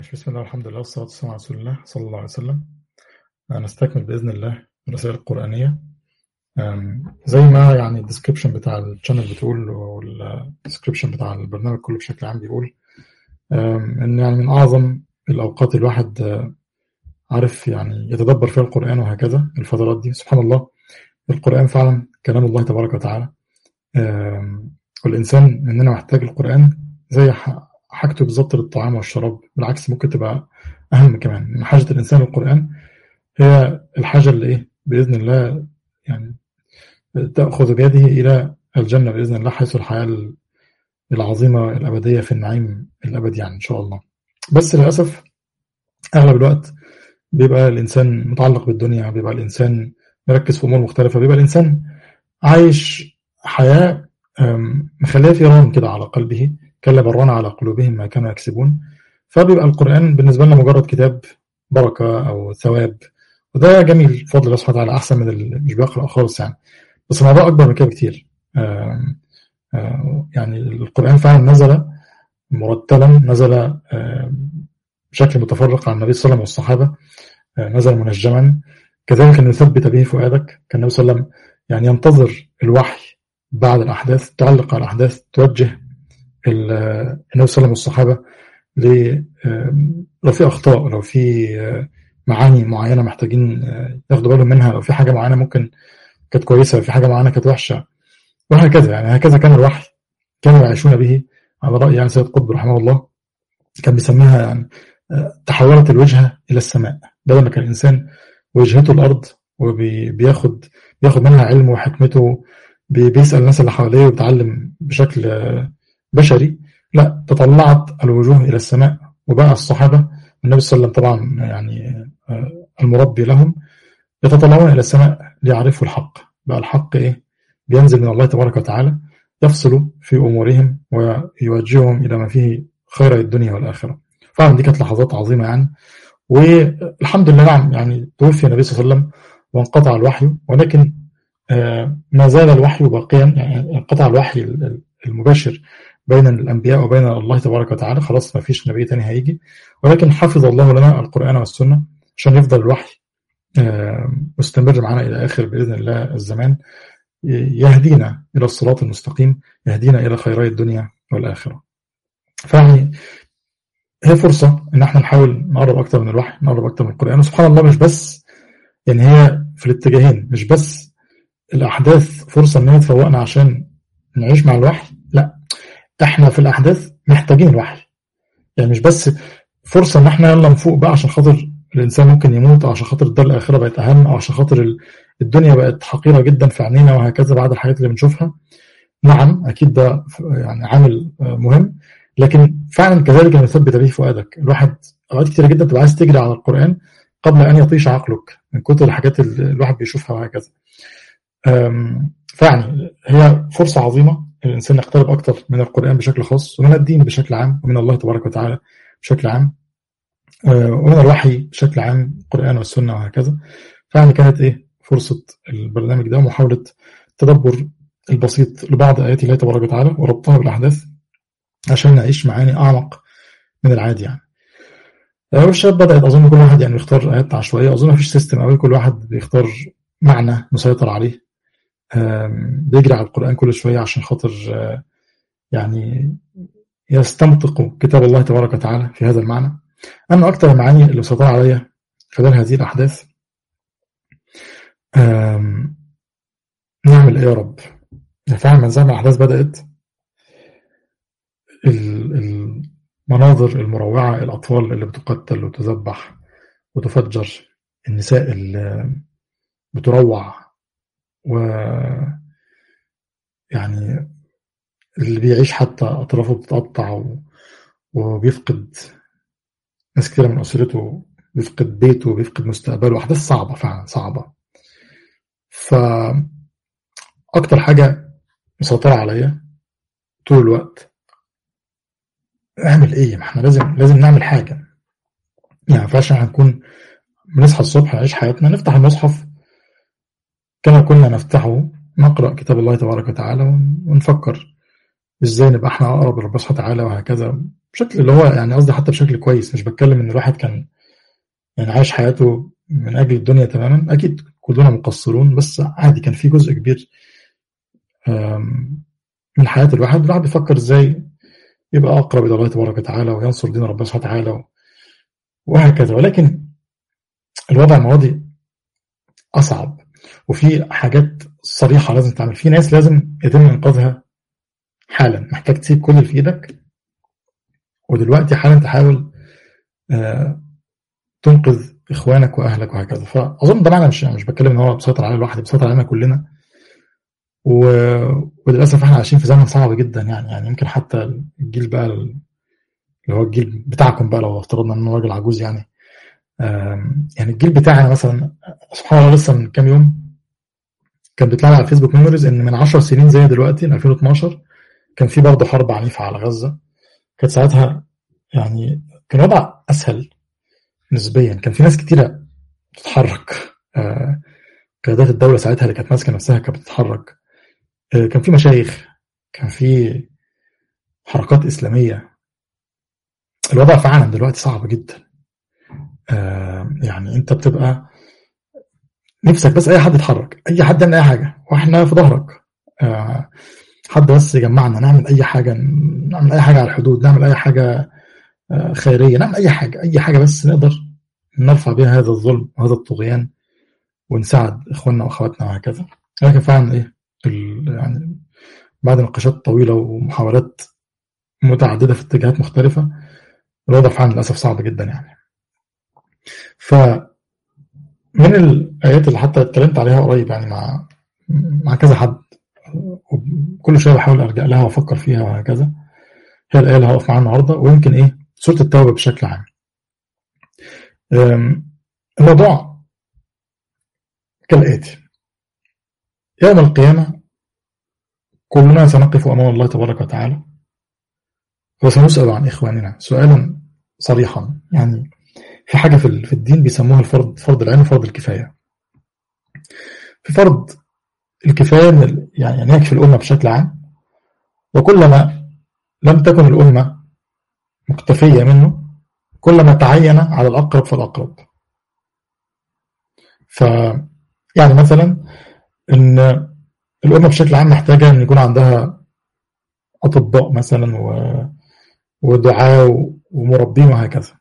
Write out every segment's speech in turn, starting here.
بسم الله والحمد لله والصلاة والسلام على رسول الله صلى الله عليه وسلم نستكمل بإذن الله الرسائل القرآنية أم، زي ما يعني الديسكريبشن بتاع الشانل بتقول والديسكريبشن بتاع البرنامج كله بشكل عام بيقول أم، إن يعني من أعظم الأوقات الواحد آه، عارف يعني يتدبر فيها القرآن وهكذا الفترات دي سبحان الله القرآن فعلا كلام الله تبارك وتعالى أم، والإنسان مننا محتاج القرآن زي ح- حاجته بالظبط للطعام والشراب بالعكس ممكن تبقى أهم كمان إن حاجة الإنسان للقرآن هي الحاجة اللي إيه بإذن الله يعني تأخذ بيده إلى الجنة بإذن الله حيث الحياة العظيمة الأبدية في النعيم الأبدي يعني إن شاء الله بس للأسف أغلب الوقت بيبقى الإنسان متعلق بالدنيا بيبقى الإنسان مركز في أمور مختلفة بيبقى الإنسان عايش حياة أم، مخليه في ران كده على قلبه كلا بران على قلوبهم ما كانوا يكسبون فبيبقى القرآن بالنسبة لنا مجرد كتاب بركة أو ثواب وده جميل بفضل الله سبحانه وتعالى أحسن من اللي مش بيقرأ خالص يعني بس الموضوع أكبر من كده بكتير آم، آم، يعني القرآن فعلا نزل مرتلا نزل آم، بشكل متفرق عن النبي صلى الله عليه وسلم والصحابة آه، نزل منجما كذلك أن يثبت به فؤادك كان النبي صلى الله عليه وسلم يعني ينتظر الوحي بعد الأحداث تعلق على الأحداث توجه ال- النبي صلى الله عليه وسلم والصحابة ل- آم، لو في أخطاء لو في آه، معاني معينة محتاجين آه، ياخدوا بالهم منها لو في حاجة معينة ممكن كانت كويسة لو في حاجة معينة كانت وحشة وهكذا يعني هكذا كان الوحي كانوا يعيشون به على رأي يعني سيد قطب رحمه الله كان بيسميها يعني آه، تحولت الوجهة إلى السماء بدل ما كان الإنسان وجهته الأرض وبياخد بياخد منها علمه وحكمته بي- بيسأل الناس اللي حواليه وبيتعلم بشكل آه، بشري لا تطلعت الوجوه إلى السماء وبقى الصحابة النبي صلى الله عليه وسلم طبعا يعني آه، المربي لهم يتطلعون إلى السماء ليعرفوا الحق بقى الحق إيه بينزل من الله تبارك وتعالى يفصل في أمورهم ويوجههم إلى ما فيه خير الدنيا والآخرة فعلا دي كانت لحظات عظيمة يعني والحمد لله نعم يعني توفي النبي صلى الله عليه وسلم وانقطع الوحي ولكن آه، ما زال الوحي باقيا يعني انقطع الوحي المباشر بين الأنبياء وبين الله تبارك وتعالى خلاص ما فيش نبي تاني هيجي ولكن حفظ الله لنا القرآن والسنة عشان يفضل الوحي آه، مستمر معنا إلى آخر بإذن الله الزمان يهدينا إلى الصراط المستقيم يهدينا إلى خيري الدنيا والآخرة فيعني هي فرصة إن احنا نحاول نقرب أكتر من الوحي نقرب أكتر من القرآن وسبحان الله مش بس يعني هي في الاتجاهين مش بس الأحداث فرصة إن هي تفوقنا عشان نعيش مع الوحي لا احنا في الأحداث محتاجين الوحي يعني مش بس فرصة إن احنا يلا نفوق بقى عشان خاطر الإنسان ممكن يموت أو عشان خاطر الدار الآخرة بقت أهم أو عشان خاطر ال- الدنيا بقت حقيرة جدا في عينينا وهكذا بعد الحاجات اللي بنشوفها نعم أكيد ده ف- يعني عامل آه، مهم لكن فعلا كذلك أن يثبت به فؤادك الواحد أوقات كتير جدا تبقى عايز تجري على القرآن قبل أن يطيش عقلك من كتر الحاجات اللي الواحد بيشوفها وهكذا أم، فيعني هي فرصة عظيمة الإنسان يقترب أكتر من القرآن بشكل خاص ومن الدين بشكل عام ومن الله تبارك وتعالى بشكل عام آه، ومن الوحي بشكل عام القرآن والسنة وهكذا فيعني كانت إيه فرصة البرنامج ده محاولة التدبر البسيط لبعض آيات الله تبارك وتعالى وربطها بالأحداث عشان نعيش معاني أعمق من العادي يعني آه، والشباب بدأت أظن كل واحد يعني يختار آيات عشوائية أظن مفيش سيستم قوي كل واحد بيختار معنى مسيطر عليه آم، بيجري على القرآن كل شوية عشان خاطر آه، يعني يستنطق كتاب الله تبارك وتعالى في هذا المعنى أما أكثر المعاني اللي مسيطرة عليا خلال هذه الأحداث آم، نعمل إيه يا رب؟ فعلا من زمن الأحداث بدأت ال- المناظر المروعة الأطفال اللي بتقتل وتذبح وتفجر النساء اللي بتروع و يعني اللي بيعيش حتى أطرافه بتتقطع و- وبيفقد ناس كتيرة من أسرته بيفقد بيته بيفقد مستقبله أحداث صعبة فعلا صعبة فأكتر حاجة مسيطرة عليا طول الوقت اعمل ايه ما احنا لازم لازم نعمل حاجة يعني ما ينفعش احنا نكون بنصحى الصبح نعيش حياتنا نفتح المصحف كما كنا نفتحه نقرأ كتاب الله تبارك وتعالى ون- ونفكر ازاي نبقى احنا اقرب لربنا سبحانه وتعالى وهكذا بشكل اللي هو يعني قصدي حتى بشكل كويس مش بتكلم ان الواحد كان يعني عايش حياته من اجل الدنيا تماما اكيد كلنا مقصرون بس عادي كان في جزء كبير من حياه الواحد الواحد بيفكر ازاي يبقى اقرب الى الله تبارك وتعالى وينصر دين ربنا سبحانه وتعالى وهكذا ولكن الوضع الماضي اصعب وفي حاجات صريحه لازم تعمل في ناس لازم يتم انقاذها حالا محتاج تسيب كل اللي في ايدك ودلوقتي حالا تحاول آه تنقذ اخوانك واهلك وهكذا فاظن ده معنى مش مش بتكلم ان هو بيسيطر على الواحد بيسيطر علينا كلنا و... وللاسف احنا عايشين في زمن صعب جدا يعني يعني يمكن حتى الجيل بقى اللي هو الجيل بتاعكم بقى لو افترضنا انه راجل عجوز يعني يعني الجيل بتاعنا مثلا سبحان الله لسه من كام يوم كان بيطلع لي على الفيسبوك ميموريز ان من 10 سنين زي دلوقتي من 2012 كان في برضه حرب عنيفه على غزه كانت ساعتها يعني كان وضع اسهل نسبيا كان في ناس كتيره بتتحرك آه قيادات الدوله ساعتها اللي كانت ماسكه نفسها كانت بتتحرك آه كان في مشايخ كان في حركات اسلاميه الوضع فعلا دلوقتي صعب جدا آه يعني انت بتبقى نفسك بس اي حد يتحرك اي حد يعمل اي حاجه واحنا في ظهرك آه حد بس يجمعنا نعمل اي حاجه نعمل اي حاجه على الحدود نعمل اي حاجه آه خيريه نعمل اي حاجه اي حاجه بس نقدر نرفع بها هذا الظلم وهذا الطغيان ونساعد اخواننا واخواتنا وهكذا لكن فعلا ايه يعني بعد نقاشات طويله ومحاولات متعدده في اتجاهات مختلفه الوضع فعلا للاسف صعب جدا يعني ف من الآيات اللي حتى اتكلمت عليها قريب يعني مع مع كذا حد وكل شوية بحاول أرجع لها وأفكر فيها وهكذا هي الآية اللي هقف معاها النهاردة ويمكن إيه سورة التوبة بشكل عام الموضوع كالآتي يوم القيامة كلنا سنقف أمام الله تبارك وتعالى وسنسأل عن إخواننا سؤالا صريحا يعني في حاجة في في الدين بيسموها الفرض فرض العين وفرض الكفاية في فرض الكفاية يعني يكفي الأمة بشكل عام وكلما لم تكن الأمة مكتفية منه كلما تعين على الأقرب فالأقرب ف يعني مثلا إن الأمة بشكل عام محتاجة إن يكون عندها أطباء مثلا ودعاء ومربين وهكذا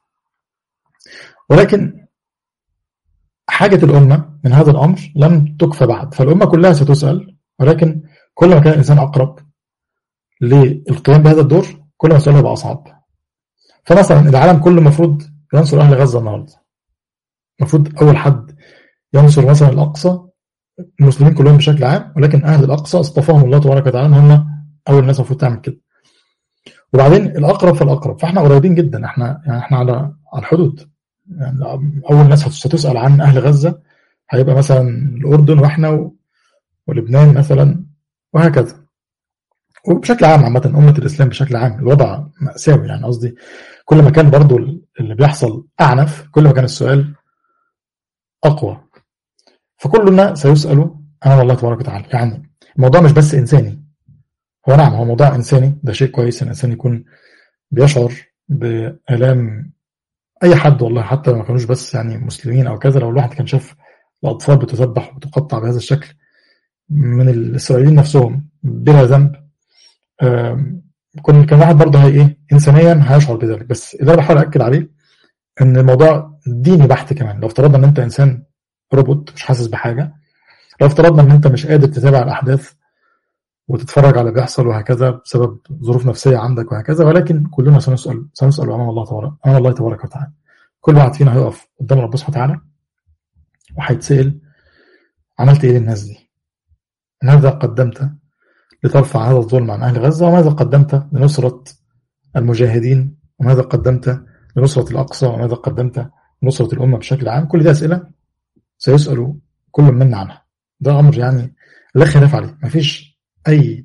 ولكن حاجة الأمة من هذا الأمر لم تكفى بعد فالأمة كلها ستسأل ولكن كل ما كان الإنسان أقرب للقيام بهذا الدور كل ما سؤاله يبقى أصعب فمثلا العالم كله المفروض ينصر أهل غزة النهاردة المفروض أول حد ينصر مثلا الأقصى المسلمين كلهم بشكل عام ولكن أهل الأقصى اصطفاهم الله تبارك وتعالى هم أول الناس المفروض تعمل كده وبعدين الأقرب فالأقرب فإحنا قريبين جدا إحنا يعني إحنا على على الحدود يعني أول ناس ستسأل عن أهل غزة هيبقى مثلا الأردن وإحنا ولبنان مثلا وهكذا وبشكل عام عامة أمة الإسلام بشكل عام الوضع مأساوي يعني قصدي كل ما كان برضو اللي بيحصل أعنف كل ما كان السؤال أقوى فكلنا سيسأل أمام الله تبارك وتعالى يعني الموضوع مش بس إنساني هو نعم هو موضوع إنساني ده شيء كويس إن الإنسان يكون بيشعر بآلام اي حد والله حتى ما كانوش بس يعني مسلمين او كذا لو الواحد كان شاف الاطفال بتذبح وتقطع بهذا الشكل من الاسرائيليين نفسهم بلا ذنب كان كان واحد برضه هي ايه انسانيا هيشعر بذلك بس اللي انا بحاول اكد عليه ان الموضوع ديني بحت كمان لو افترضنا ان انت انسان روبوت مش حاسس بحاجه لو افترضنا ان انت مش قادر تتابع الاحداث وتتفرج على اللي بيحصل وهكذا بسبب ظروف نفسيه عندك وهكذا ولكن كلنا سنسال سنسال امام الله تبارك امام الله تبارك وتعالى كل واحد فينا هيقف قدام ربنا سبحانه وتعالى وهيتسال عملت ايه للناس دي؟ ماذا قدمت لترفع هذا الظلم عن اهل غزه وماذا قدمت لنصره المجاهدين وماذا قدمت لنصره الاقصى وماذا قدمت لنصره الامه بشكل عام كل دي اسئله سيسال كل منا عنها ده امر يعني لا خلاف عليه مفيش أي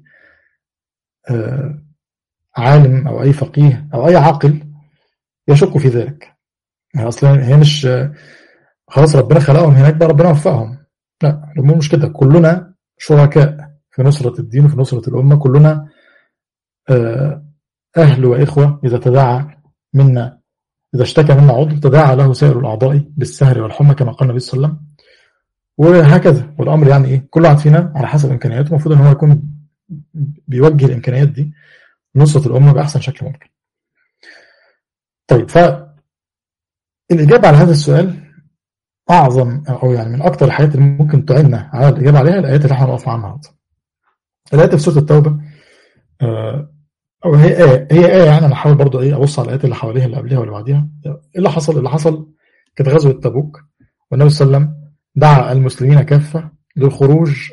عالم أو أي فقيه أو أي عاقل يشك في ذلك يعني أصلا هي مش خلاص ربنا خلقهم هناك بقى ربنا وفقهم لا الأمور مش كده كلنا شركاء في نصرة الدين وفي نصرة الأمة كلنا أهل وإخوة إذا تداعى منا إذا اشتكى منا عضو تداعى له سائر الأعضاء بالسهر والحمى كما قال النبي صلى الله عليه وسلم وهكذا والأمر يعني إيه كل واحد فينا على حسب إمكانياته المفروض إن هو يكون بيوجه الإمكانيات دي نصرة الأمة بأحسن شكل ممكن طيب فالإجابة على هذا السؤال أعظم أو يعني من أكثر الحاجات اللي ممكن تعيننا على الإجابة عليها الآيات اللي احنا هنقف معاها النهارده. الآيات في سورة التوبة آه، أو هي آية هي آية يعني أنا أحاول برضه إيه أبص على الآيات اللي حواليها اللي قبلها واللي بعديها إيه اللي حصل؟ اللي حصل كانت غزوة تبوك والنبي صلى الله عليه وسلم دعا المسلمين كافة للخروج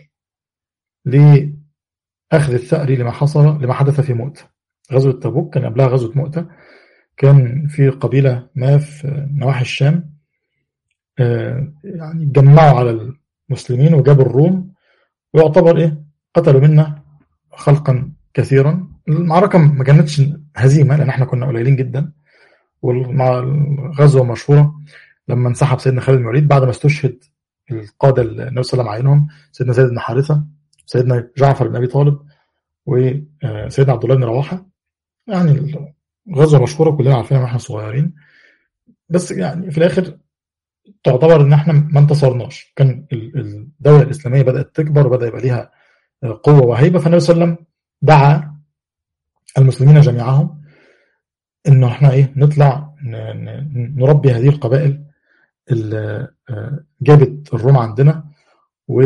لأخذ الثأر لما حصل لما حدث في مؤتة غزوة تبوك كان قبلها غزوة مؤتة كان في قبيلة ما في نواحي الشام آه، يعني جمعوا على المسلمين وجابوا الروم ويعتبر ايه قتلوا منا خلقا كثيرا المعركة ما كانتش هزيمة لأن احنا كنا قليلين جدا والغزوة مشهورة لما انسحب سيدنا خالد بن الوليد بعد ما استشهد القادة اللي النبي صلى الله عليه وسلم عينهم سيدنا زيد بن حارثة سيدنا جعفر بن أبي طالب وسيدنا عبد الله بن رواحة يعني غزوة مشهورة كلنا عارفينها واحنا صغيرين بس يعني في الآخر تعتبر ان احنا ما انتصرناش كان الدولة الإسلامية بدأت تكبر وبدأ يبقى ليها قوة وهيبة فالنبي صلى الله عليه وسلم دعا المسلمين جميعهم انه احنا ايه نطلع نربي هذه القبائل اللي جابت الروم عندنا و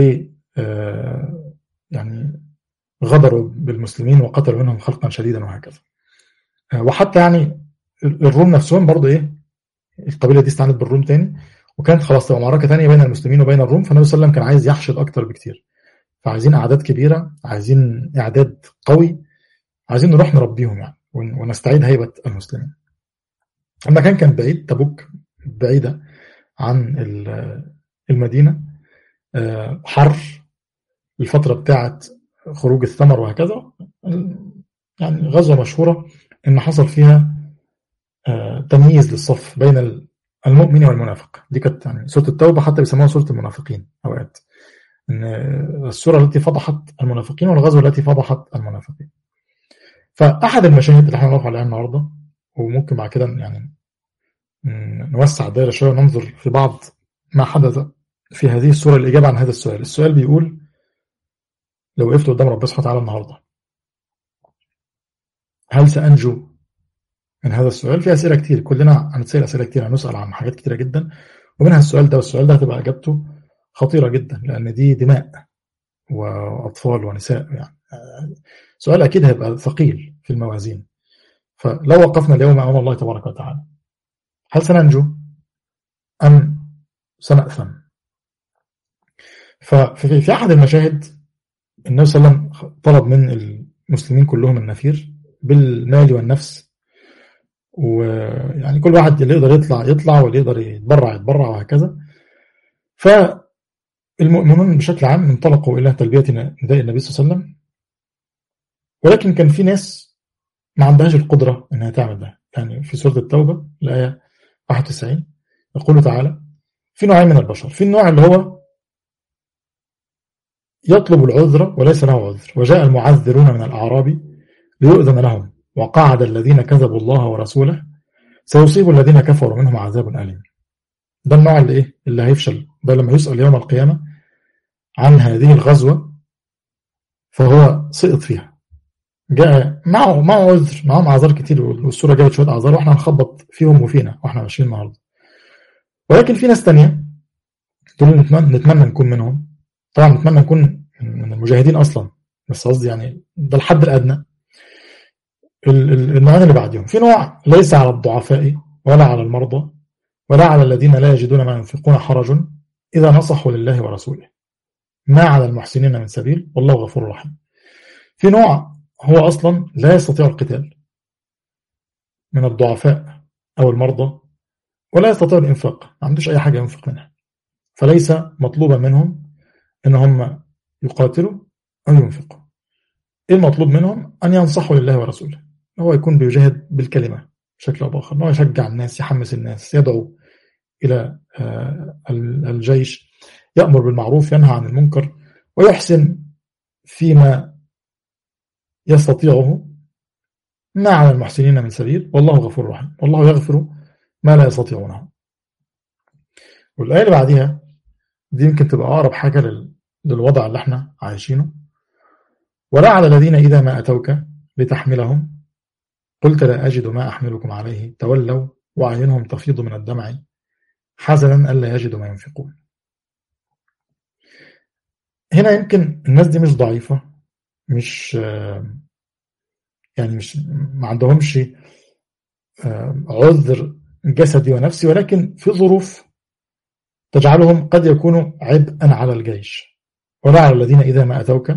يعني غدروا بالمسلمين وقتلوا منهم خلقا شديدا وهكذا وحتى يعني الروم نفسهم برضه ايه القبيله دي استعنت بالروم تاني وكانت خلاص تبقى معركه ثانيه بين المسلمين وبين الروم فالنبي صلى الله عليه وسلم كان عايز يحشد اكتر بكتير فعايزين اعداد كبيره عايزين اعداد قوي عايزين نروح نربيهم يعني ونستعيد هيبه المسلمين المكان كان بعيد تبوك بعيده عن المدينه آه، حر الفتره بتاعه خروج الثمر وهكذا يعني غزوه مشهوره ان حصل فيها آه، تمييز للصف بين المؤمن والمنافق دي كانت يعني سورة التوبة حتى بيسموها سورة المنافقين أوقات إن السورة التي فضحت المنافقين والغزوة التي فضحت المنافقين فأحد المشاهد اللي احنا نقف عليها النهاردة وممكن بعد كده يعني نوسع الدائرة شوية وننظر في بعض ما حدث في هذه السورة الإجابة عن هذا السؤال السؤال بيقول لو وقفت قدام ربنا سبحانه وتعالى النهاردة هل سأنجو من هذا السؤال في أسئلة كتير كلنا هنتسأل أسئلة كتير هنسأل عن حاجات كتيرة جدا ومنها السؤال ده والسؤال ده هتبقى إجابته خطيرة جدا لأن دي دماء وأطفال ونساء يعني سؤال أكيد هيبقى ثقيل في الموازين فلو وقفنا اليوم أمام الله تبارك وتعالى هل سننجو أم سنأثم ففي في أحد المشاهد النبي صلى الله عليه وسلم طلب من المسلمين كلهم النفير بالمال والنفس ويعني كل واحد اللي يقدر يطلع يطلع واللي يقدر يتبرع يتبرع وهكذا فالمؤمنون بشكل عام انطلقوا إلى تلبية نداء النبي صلى الله عليه وسلم ولكن كان في ناس ما عندهاش القدرة إنها تعمل ده يعني في سورة التوبة الآية 91 يقول تعالى في نوعين من البشر في النوع اللي هو يطلب العذر وليس له عذر وجاء المعذرون من الأعراب ليؤذن لهم وقعد الذين كذبوا الله ورسوله سيصيب الذين كفروا منهم عذاب أليم ده النوع اللي إيه اللي هيفشل ده لما يسأل يوم القيامة عن هذه الغزوة فهو سقط فيها جاء معه معه عذر معهم أعذار كتير والسورة جابت شوية أعذار وإحنا هنخبط فيهم وفينا وإحنا ماشيين النهارده ولكن في ناس تانية دول نتمنى, نتمنى نكون منهم طبعا نتمنى نكون من المجاهدين أصلا بس قصدي يعني ده الحد الأدنى النوعين اللي بعدهم في نوع ليس على الضعفاء ولا على المرضى ولا على الذين لا يجدون ما ينفقون حرج إذا نصحوا لله ورسوله ما على المحسنين من سبيل والله غفور رحيم في نوع هو أصلا لا يستطيع القتال من الضعفاء أو المرضى ولا يستطيع الإنفاق ما عندوش أي حاجة ينفق منها فليس مطلوبا منهم أن هم يقاتلوا أو ينفقوا إيه المطلوب منهم أن ينصحوا لله ورسوله هو يكون بيجاهد بالكلمة بشكل أو بآخر هو يشجع الناس يحمس الناس يدعو إلى آه، الجيش يأمر بالمعروف ينهى عن المنكر ويحسن فيما يستطيعه ما على المحسنين من سبيل والله غفور رحيم والله يغفر ما لا يستطيعونه والآية اللي بعديها دي يمكن تبقى أقرب حاجة للوضع اللي احنا عايشينه ولا على الذين إذا ما أتوك لتحملهم قلت لا أجد ما أحملكم عليه تولوا وأعينهم تفيض من الدمع حزنا ألا يجدوا ما ينفقون هنا يمكن الناس دي مش ضعيفة مش يعني مش ما عندهمش عذر جسدي ونفسي ولكن في ظروف تجعلهم قد يكونوا عبئا على الجيش ولا على الذين إذا ما أتوك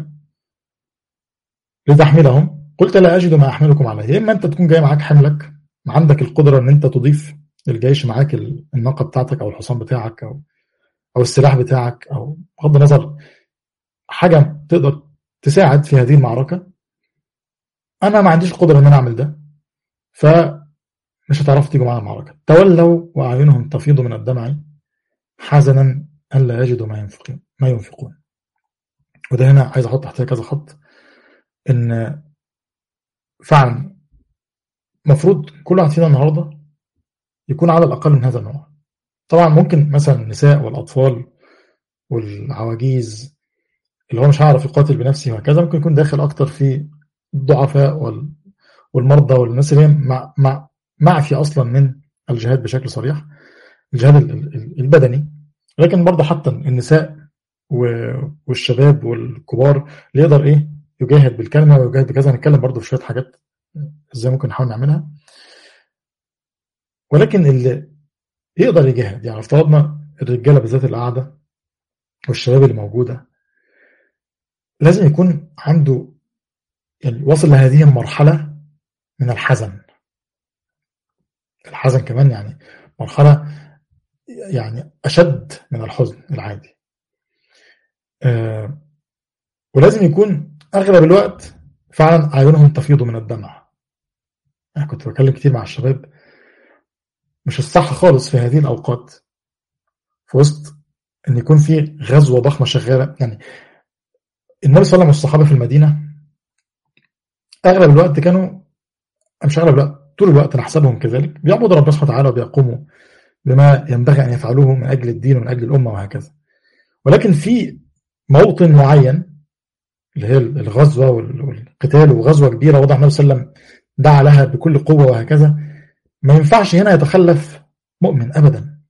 لتحملهم قلت لا أجد ما أحملكم عليه إما أنت تكون جاي معاك حملك عندك القدرة أن أنت تضيف للجيش معاك الناقة بتاعتك أو الحصان بتاعك أو أو السلاح بتاعك أو بغض النظر حاجة تقدر تساعد في هذه المعركة أنا ما عنديش القدرة أن أنا أعمل ده فمش هتعرفوا تيجوا معايا المعركة تولوا وأعينهم تفيض من الدمع حزنا ألا يجدوا ما ينفقون ما ينفقون وده هنا عايز أحط تحتها كذا خط إن فعلا المفروض كل واحد فينا النهارده يكون على الأقل من هذا النوع طبعا ممكن مثلا النساء والأطفال والعواجيز اللي هو مش هيعرف يقاتل بنفسه وهكذا ممكن يكون داخل أكتر في الضعفاء والمرضى والناس اللي هي مع مع معفي أصلا من الجهاد بشكل صريح الجهاد البدني لكن برضه حتى النساء والشباب والكبار اللي يقدر ايه يجاهد بالكلمه ويجاهد بكذا هنتكلم برضه في شويه حاجات ازاي ممكن نحاول نعملها ولكن اللي يقدر يجاهد يعني افترضنا الرجاله بالذات اللي قاعده والشباب اللي موجوده لازم يكون عنده يعني وصل لهذه المرحله من الحزن الحزن كمان يعني مرحله يعني اشد من الحزن العادي آه ولازم يكون اغلب الوقت فعلا اعينهم تفيض من الدمع انا كنت بتكلم كتير مع الشباب مش الصح خالص في هذه الأوقات في وسط أن يكون في غزوة ضخمة شغالة يعني النبي صلى الله عليه وسلم والصحابة في المدينة أغلب الوقت كانوا مش أغلب الوقت طول الوقت نحسبهم كذلك بيعبدوا ربنا سبحانه وتعالى وبيقوموا بما ينبغي أن يفعلوه من أجل الدين ومن أجل الأمة وهكذا ولكن في موطن معين اللي هي الغزوة والقتال وغزوة كبيرة وضع النبي صلى الله عليه وسلم دعا لها بكل قوة وهكذا ما ينفعش هنا يتخلف مؤمن أبدا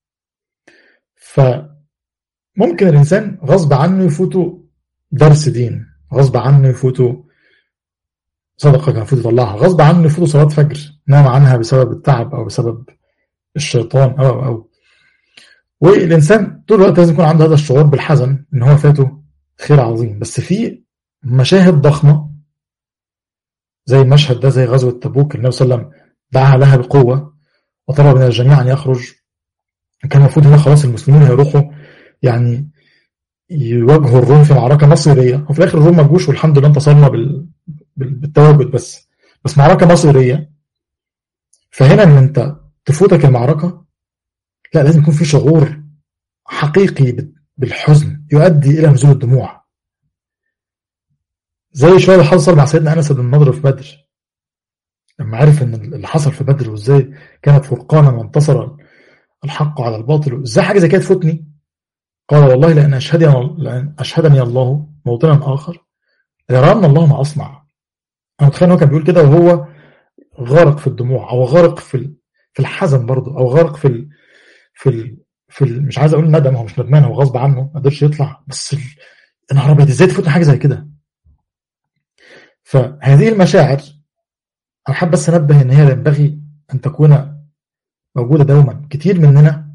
فممكن الإنسان غصب عنه يفوته درس دين غصب عنه يفوته صدقة كان المفروض يطلعها غصب عنه يفوته صلاة فجر نام عنها بسبب التعب أو بسبب الشيطان أو أو, أو. والإنسان طول الوقت لازم يكون عنده هذا الشعور بالحزن إن هو فاته خير عظيم بس في مشاهد ضخمة زي المشهد ده زي غزوة تبوك النبي صلى الله عليه وسلم دعا لها بقوة وطلب من الجميع أن يخرج كان المفروض هنا خلاص المسلمين هيروحوا يعني يواجهوا الروم في معركة مصيرية وفي الآخر الروم ما جوش والحمد لله انتصرنا بال... بالتواجد بس بس معركة مصيرية فهنا ان انت تفوتك المعركة لا لازم يكون في شعور حقيقي بالحزن يؤدي إلى نزول الدموع زي شوية اللي حصل مع سيدنا أنس بن النضر في بدر لما عرف ان اللي حصل في بدر وازاي كانت فرقانا وانتصر الحق على الباطل ازاي حاجه زي كده تفوتني قال والله لان اشهدني لان اشهدني الله موطنا اخر ليران الله ما اصنع انا متخيل هو كان بيقول كده وهو غارق في الدموع او غارق في في الحزن برضه او غارق في ال في ال في ال مش عايز اقول ندم هو مش ندمان هو غصب عنه ما قدرش يطلع بس يا نهار ابيض ازاي تفوتني حاجه زي كده فهذه المشاعر أنا حابب بس أنبه إن هي ينبغي أن تكون موجودة دوما كتير مننا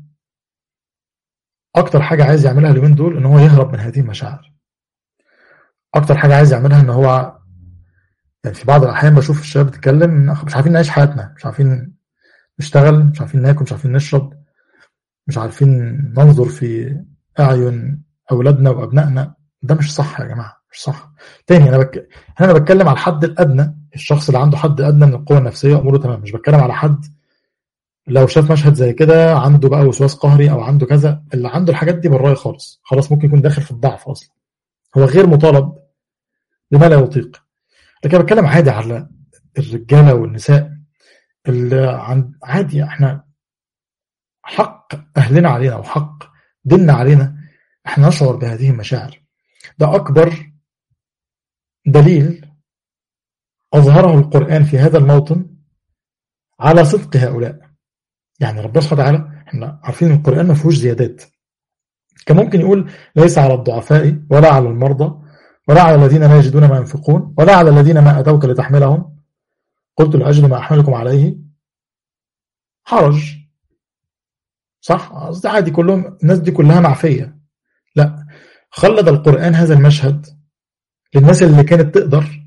أكتر حاجة عايز يعملها اليومين دول إن هو يهرب من هذه المشاعر أكتر حاجة عايز يعملها إن هو يعني في بعض الأحيان بشوف الشباب بتتكلم مش عارفين نعيش حياتنا مش عارفين نشتغل مش عارفين ناكل مش عارفين نشرب مش عارفين ننظر في أعين أولادنا وأبنائنا ده مش صح يا جماعة مش صح تاني أنا بك... أنا بتكلم على الحد الأدنى الشخص اللي عنده حد ادنى من القوه النفسيه اموره تمام مش بتكلم على حد لو شاف مشهد زي كده عنده بقى وسواس قهري او عنده كذا اللي عنده الحاجات دي بالراي خالص خلاص ممكن يكون داخل في الضعف اصلا هو غير مطالب بما لا يطيق لكن بتكلم عادي على الرجالة والنساء اللي عن عادي احنا حق أهلنا علينا وحق ديننا علينا احنا نشعر بهذه المشاعر ده أكبر دليل أظهره القرآن في هذا الموطن على صدق هؤلاء يعني ربنا سبحانه وتعالى احنا عارفين القرآن ما فيهوش زيادات كان ممكن يقول ليس على الضعفاء ولا على المرضى ولا على الذين لا يجدون ما ينفقون ولا على الذين ما أتوك لتحملهم قلت لأجل ما أحملكم عليه حرج صح قصدي عادي كلهم الناس دي كلها معفية لا خلد القرآن هذا المشهد للناس اللي كانت تقدر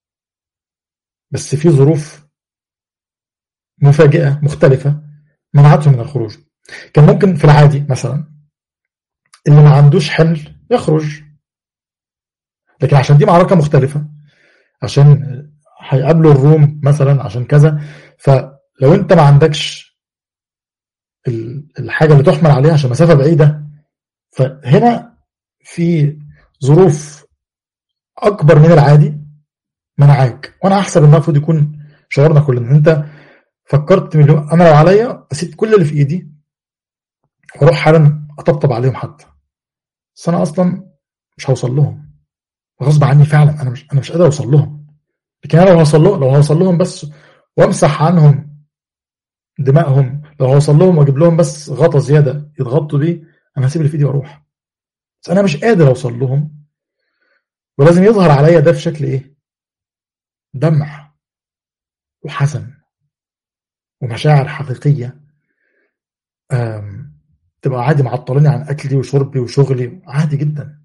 بس في ظروف مفاجئة مختلفة منعتهم من الخروج كان ممكن في العادي مثلا اللي ما عندوش حمل يخرج لكن عشان دي معركة مختلفة عشان هيقابلوا الروم مثلا عشان كذا فلو انت ما عندكش الحاجة اللي تحمل عليها عشان مسافة بعيدة فهنا في ظروف أكبر من العادي منعاك وأنا أحسب إن المفروض يكون شعورنا كلنا أنت فكرت مليون أنا لو عليا أسيب كل اللي في إيدي وأروح حالا أطبطب عليهم حتى بس أنا أصلا مش هوصل لهم غصب عني فعلا أنا مش أنا مش قادر أوصل لهم لكن أنا لو هوصل لهم لو هوصل لهم بس وأمسح عنهم دمائهم لو هوصل لهم واجيب لهم بس غطا زياده يتغطوا بيه انا هسيب اللي في ايدي واروح بس انا مش قادر اوصل لهم ولازم يظهر عليا ده في شكل ايه دمع وحزن ومشاعر حقيقيه تبقى عادي معطلوني عن اكلي وشربي وشغلي عادي جدا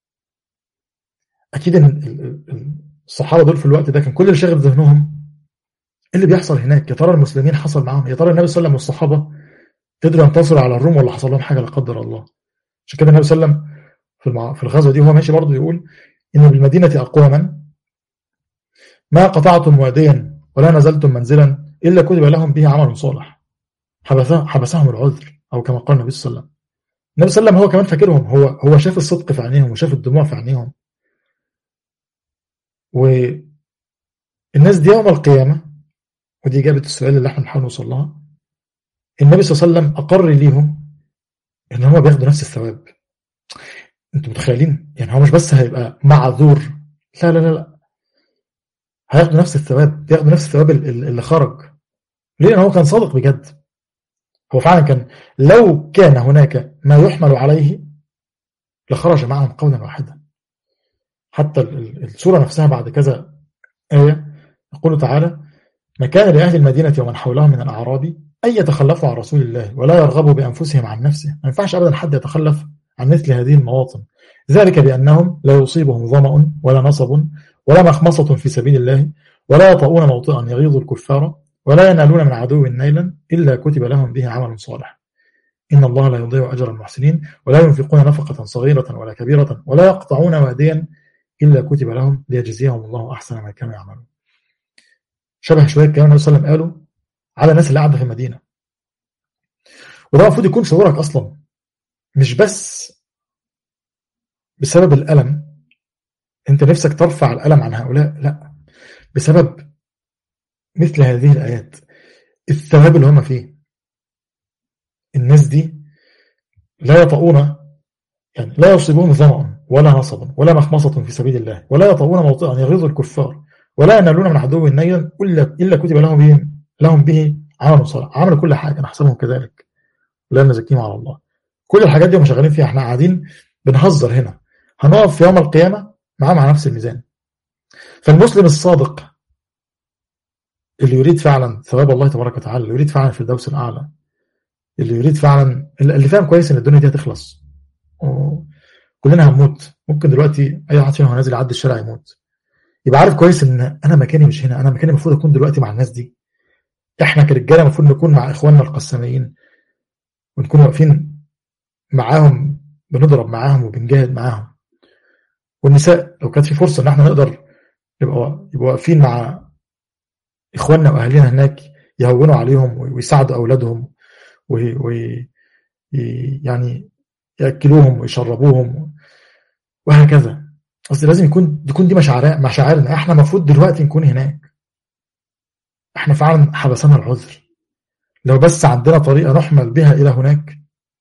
اكيد ان الصحابه دول في الوقت ده كان كل اللي شاغل ذهنهم اللي بيحصل هناك يا ترى المسلمين حصل معاهم يا ترى النبي صلى الله عليه وسلم والصحابه قدروا ينتصروا على الروم ولا حصل لهم حاجه لا قدر الله عشان كده النبي صلى الله عليه وسلم في في الغزوه دي وهو ماشي برضه يقول ان بالمدينه اقواما ما قطعتم واديا ولا نزلتم منزلا الا كتب لهم به عمل صالح حبسهم العذر او كما قال النبي صلى الله عليه وسلم النبي صلى الله عليه وسلم هو كمان فاكرهم هو هو شاف الصدق في عينيهم وشاف الدموع في عينيهم والناس دي يوم القيامه ودي إجابة السؤال اللي احنا بنحاول نوصل لها النبي صلى الله عليه وسلم أقر ليهم إن هم بياخدوا نفس الثواب أنتوا متخيلين يعني هو مش بس هيبقى معذور لا لا لا لا هياخدوا نفس الثواب بياخدوا نفس الثواب اللي خرج ليه لأن هو كان صادق بجد هو فعلا كان لو كان هناك ما يحمل عليه لخرج معهم قولا واحدا حتى السورة نفسها بعد كذا آية يقول تعالى ما كان لأهل المدينة ومن حولهم من الأعراب أن يتخلفوا عن رسول الله ولا يرغبوا بأنفسهم عن نفسه ما ينفعش أبدا حد يتخلف عن مثل هذه المواطن ذلك بأنهم لا يصيبهم ظمأ ولا نصب ولا مخمصة في سبيل الله ولا يطؤون موطئا يغيظ الكفار ولا ينالون من عدو نيلا إلا كتب لهم به عمل صالح إن الله لا يضيع أجر المحسنين ولا ينفقون نفقة صغيرة ولا كبيرة ولا يقطعون واديا إلا كتب لهم ليجزيهم الله أحسن ما كانوا يعملون شبه شويه الكلام النبي صلى الله عليه وسلم قاله على الناس اللي قاعده في المدينه وده المفروض يكون شعورك اصلا مش بس بسبب الالم انت نفسك ترفع الالم عن هؤلاء لا بسبب مثل هذه الايات الثواب اللي هم فيه الناس دي لا يطؤون يعني لا يصيبهم ظمأ ولا نصب ولا مخمصة في سبيل الله ولا يطؤون موطئا يغيظ الكفار ولا ينالون من عدو نيلا إلا إلا كتب لهم به لهم به عمل صالح عملوا كل حاجة نحسبهم كذلك لا نزكيهم على الله كل الحاجات دي هم شغالين فيها احنا قاعدين بنهزر هنا هنقف في يوم القيامة معاه مع نفس الميزان فالمسلم الصادق اللي يريد فعلا ثواب الله تبارك وتعالى اللي يريد فعلا في الدوس الأعلى اللي يريد فعلا اللي فاهم كويس ان الدنيا دي هتخلص كلنا هنموت ممكن دلوقتي اي واحد فينا هو نازل يعدي الشارع يموت يبقى عارف كويس ان انا مكاني مش هنا انا مكاني المفروض اكون دلوقتي مع الناس دي احنا كرجاله المفروض نكون مع اخواننا القساميين ونكون واقفين معاهم بنضرب معاهم وبنجاهد معاهم والنساء لو كانت في فرصه ان احنا نقدر يبقى يبقى واقفين مع اخواننا واهالينا هناك يهونوا عليهم ويساعدوا اولادهم وي يعني ياكلوهم ويشربوهم وهكذا قصدي لازم يكون تكون دي مشاعر مشاعرنا احنا المفروض دلوقتي نكون هناك احنا فعلا حبسنا العذر لو بس عندنا طريقة نحمل بها إلى هناك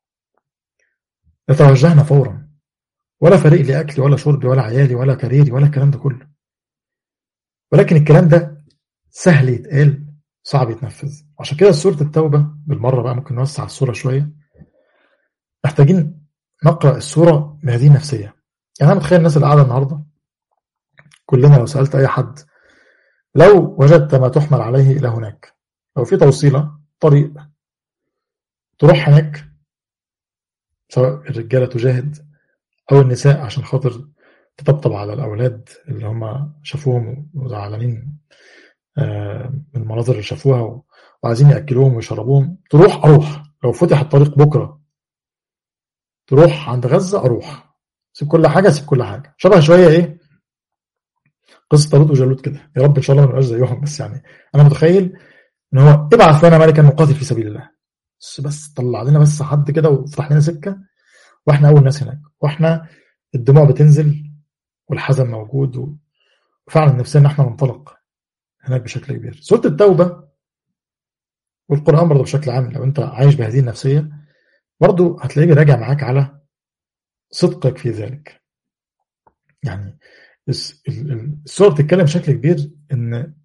لتوجهنا فورا ولا فريق لأكلي ولا شربي ولا عيالي ولا كاريري ولا الكلام ده كله ولكن الكلام ده سهل يتقال صعب يتنفذ عشان كده سورة التوبة بالمرة بقى ممكن نوسع الصورة شوية محتاجين نقرأ السورة بهذه النفسية يعني أنا متخيل الناس اللي قاعدة النهاردة كلنا لو سألت أي حد لو وجدت ما تحمل عليه إلى هناك لو في توصيلة طريق تروح هناك سواء الرجالة تجاهد أو النساء عشان خاطر تطبطب على الأولاد اللي هم شافوهم وزعلانين من المناظر اللي شافوها وعايزين يأكلوهم ويشربوهم تروح أروح لو فتح الطريق بكرة تروح عند غزة أروح سيب كل حاجة سيب كل حاجة شبه شوية إيه قصة طالوت وجالوت كده يا رب إن شاء الله ما نبقاش زيهم بس يعني أنا متخيل إن هو ابعث لنا ملكا نقاتل في سبيل الله بس بس طلع لنا بس حد كده وفتح لنا سكة وإحنا أول ناس هناك وإحنا الدموع بتنزل والحزن موجود وفعلا نفسنا إن إحنا ننطلق هناك بشكل كبير سورة التوبة والقرآن برضه بشكل عام لو أنت عايش بهذه النفسية برضه هتلاقيه بيراجع معاك على صدقك في ذلك يعني السورة بتتكلم بشكل كبير إن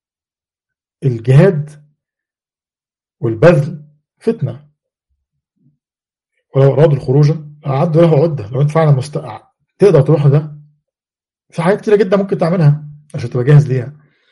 الجهاد والبذل فتنة ولو أرادوا الخروج أعدوا له عدة لو أنت فعلا مستقع تقدر تروح ده في حاجات كتيرة جدا ممكن تعملها عشان تبقى جاهز ليها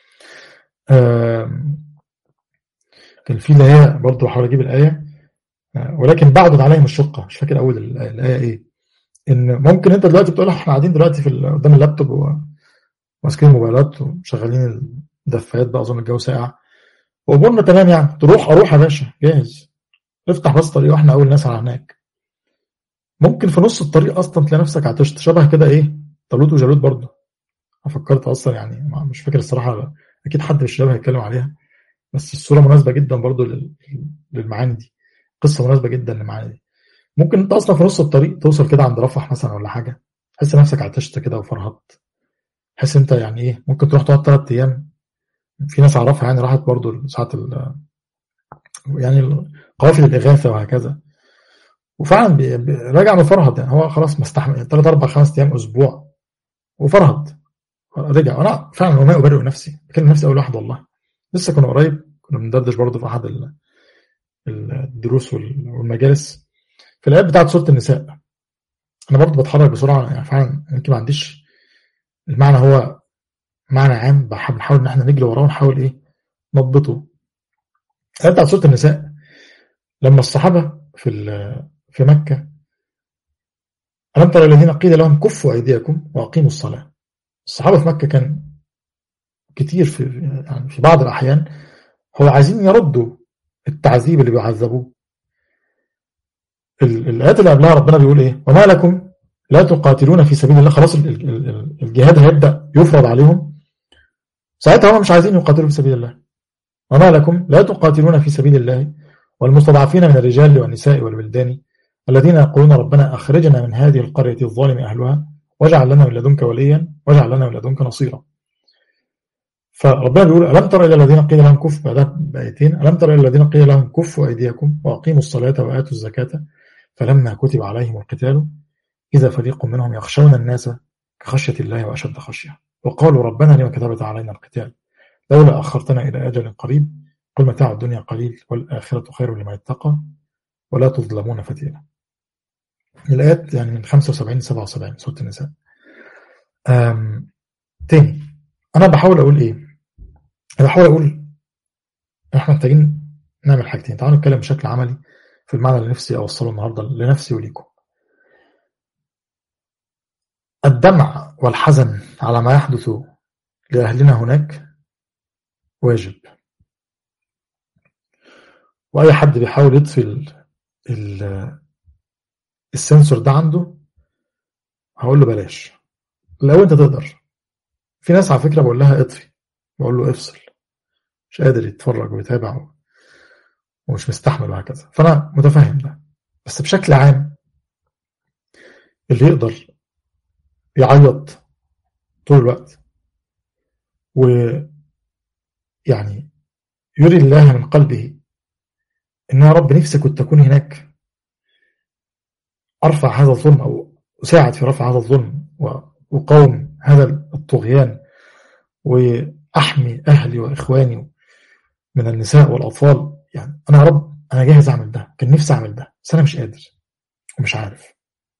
كان في اللي هي برضه بحاول اجيب الايه ولكن بعدد عليهم الشقه مش فاكر اول الايه ايه ان ممكن انت دلوقتي بتقول احنا قاعدين دلوقتي في قدام اللابتوب وماسكين الموبايلات وشغالين الدفايات بقى اظن الجو ساقع وامورنا تمام يعني تروح اروح يا باشا جاهز افتح بس طريق واحنا اول ناس على هناك ممكن في نص الطريق اصلا تلاقي نفسك عطشت شبه كده ايه طالوت وجالوت برضه فكرت اصلا يعني مش فاكر الصراحه اكيد حد في الشباب هيتكلم عليها بس الصوره مناسبه جدا برضو للمعاني دي قصه مناسبه جدا للمعاني دي ممكن انت اصلا في نص الطريق توصل كده عند رفح مثلا ولا حاجه تحس نفسك عطشت كده وفرهطت تحس انت يعني ايه ممكن تروح تقعد ثلاث ايام في ناس اعرفها يعني راحت برضو ساعه يعني قوافل الاغاثه وهكذا وفعلا راجع مفرهد يعني هو خلاص مستحمل ثلاث اربع خمس ايام اسبوع وفرهد رجع انا فعلا وما ابرئ نفسي بكلم نفسي اول واحد والله لسه كنا قريب كنا بندردش برضه في احد الدروس والمجالس في الايات بتاعت سوره النساء انا برضه بتحرك بسرعه يعني فعلا يمكن ما عنديش المعنى هو معنى عام بنحاول ان احنا نجري وراه ونحاول ايه نضبطه الايه بتاعت سوره النساء لما الصحابه في في مكه ألم ترى الذين قيل لهم كفوا أيديكم وأقيموا الصلاة الصحابة في مكة كان كتير في يعني في بعض الأحيان هو عايزين يردوا التعذيب اللي بيعذبوه الآيات اللي قبلها ربنا بيقول إيه وما لكم لا تقاتلون في سبيل الله خلاص الجهاد هيبدأ يفرض عليهم ساعتها هم مش عايزين يقاتلوا في سبيل الله وما لكم لا تقاتلون في سبيل الله والمستضعفين من الرجال والنساء والولدان الذين يقولون ربنا أخرجنا من هذه القرية الظالم أهلها واجعل لنا من لدنك وليا واجعل لنا من لدنك نصيرا فربنا بيقول ألم تر إلى الذين قيل لهم كفوا بعدها بآيتين ألم تر إلى الذين قيل لهم كفوا أيديكم وأقيموا الصلاة وآتوا الزكاة فلما كتب عليهم القتال إذا فريق منهم يخشون الناس كخشية الله وأشد خشية وقالوا ربنا لما كتبت علينا القتال لولا أخرتنا إلى أجل قريب قل متاع الدنيا قليل والآخرة خير لمن اتقى ولا تظلمون فتيلا الآيات يعني من 75 ل 77 سورة النساء تاني أنا بحاول أقول إيه؟ أنا بحاول أقول إحنا محتاجين نعمل حاجتين تعالوا نتكلم بشكل عملي في المعنى اللي نفسي أوصله النهاردة لنفسي وليكم الدمع والحزن على ما يحدث لأهلنا هناك واجب وأي حد بيحاول يطفي السنسور ده عنده هقول له بلاش لو انت تقدر في ناس على فكره بقول لها اطفي بقول له افصل مش قادر يتفرج ويتابع ومش مستحمل وهكذا فانا متفهم ده بس بشكل عام اللي يقدر يعيط طول الوقت و يعني يري الله من قلبه إن يا رب نفسي كنت أكون هناك أرفع هذا الظلم أو أساعد في رفع هذا الظلم وأقاوم هذا الطغيان وأحمي أهلي وإخواني من النساء والأطفال يعني أنا يا رب أنا جاهز أعمل ده كان نفسي أعمل ده بس أنا مش قادر ومش عارف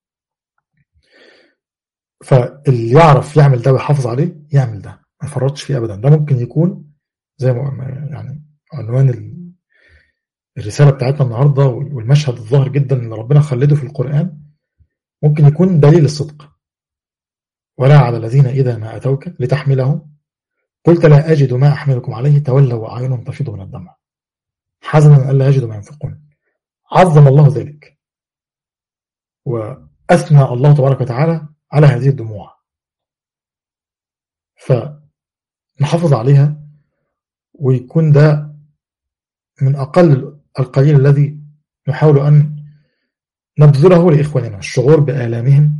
فاللي يعرف يعمل ده ويحافظ عليه يعمل ده ما يفرطش فيه أبدا ده ممكن يكون زي ما يعني عنوان الرسالة بتاعتنا النهاردة والمشهد الظاهر جدا اللي ربنا خلده في القرآن ممكن يكون دليل الصدق ولا على الذين إذا ما أتوك لتحملهم قلت لا أجد ما أحملكم عليه تولوا وأعينهم تفيض من الدمع حزنا ألا يجدوا ما ينفقون عظم الله ذلك وأثنى الله تبارك وتعالى على هذه الدموع فنحافظ عليها ويكون ده من أقل القليل الذي نحاول أن نبذله لإخواننا الشعور بآلامهم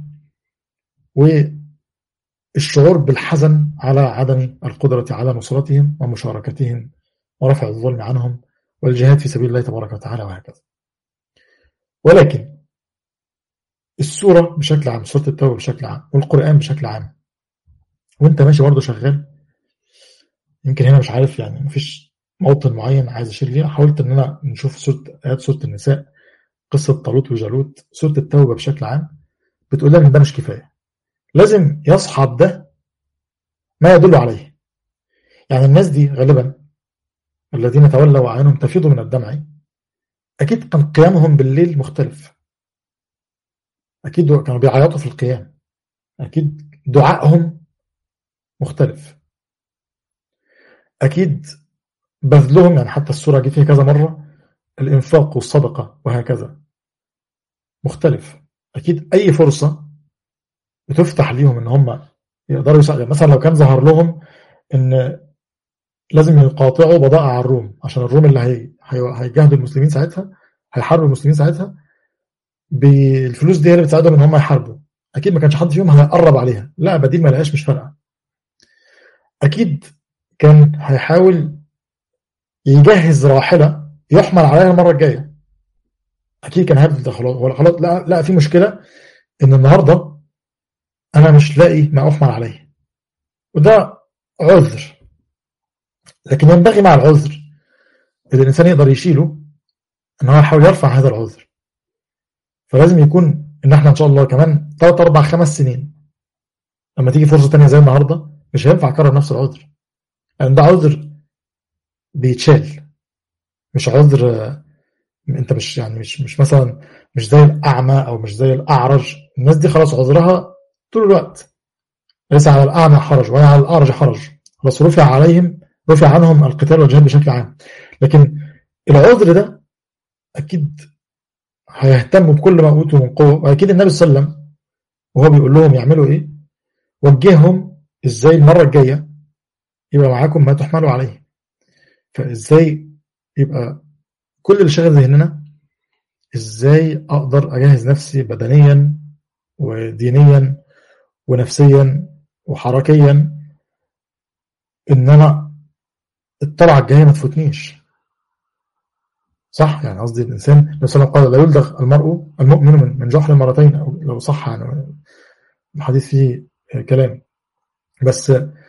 والشعور بالحزن على عدم القدرة على نصرتهم ومشاركتهم ورفع الظلم عنهم والجهاد في سبيل الله تبارك وتعالى وهكذا ولكن السورة بشكل عام سورة التوبة بشكل عام والقرآن بشكل عام وانت ماشي برضه شغال يمكن هنا مش عارف يعني مفيش موطن معين عايز اشير ليه حاولت ان انا نشوف سورة ايات سورة النساء قصة طالوت وجالوت سورة التوبة بشكل عام بتقول لنا ان ده مش كفاية لازم يصحب ده ما يدل عليه يعني الناس دي غالبا الذين تولوا أعينهم تفيض من الدمع أكيد كان قيامهم بالليل مختلف أكيد كانوا بيعيطوا في القيام أكيد دعائهم مختلف أكيد بذلهم يعني حتى السورة جه فيها كذا مرة الإنفاق والصدقة وهكذا مختلف أكيد أي فرصة بتفتح ليهم إن هم يقدروا يساعدوا مثلا لو كان ظهر لهم إن لازم يقاطعوا بضائع الروم عشان الروم اللي هي... هيجاهدوا المسلمين ساعتها هيحاربوا المسلمين ساعتها بالفلوس دي هي اللي بتساعدهم ان هم يحاربوا اكيد ما كانش حد فيهم هيقرب عليها لا بديل ما لقاش مش فارقه اكيد كان هيحاول يجهز راحله يحمل عليها المره الجايه اكيد كان هيفضل ده خلاص خلاص لا لا في مشكله ان النهارده انا مش لاقي ما احمل عليه وده عذر لكن ينبغي مع العذر إذا الإنسان يقدر يشيله أن هو يحاول يرفع هذا العذر فلازم يكون إن احنا إن شاء الله كمان 3 4 5 سنين لما تيجي فرصة تانية زي النهاردة مش هينفع أكرر نفس العذر لأن يعني ده عذر بيتشال مش عذر انت مش يعني مش مش مثلا مش زي الاعمى او مش زي الاعرج الناس دي خلاص عذرها طول الوقت ليس على الاعمى حرج ولا على الاعرج حرج خلاص رفع عليهم رفع عنهم القتال والجهاد بشكل عام لكن العذر ده أكيد هيهتموا بكل ما أوتوا من قوة وأكيد النبي صلى الله عليه وسلم وهو بيقول لهم يعملوا إيه وجههم إزاي المرة الجاية يبقى معاكم ما تحملوا عليه فإزاي يبقى كل اللي شغل ذهننا إزاي أقدر أجهز نفسي بدنيا ودينيا ونفسيا وحركيا إن أنا الطلعة الجاية ما تفوتنيش صح يعني قصدي الإنسان النبي صلى الله عليه وسلم قال لا يلدغ المرء المؤمن من جحر مرتين أو لو صح يعني الحديث فيه كلام بس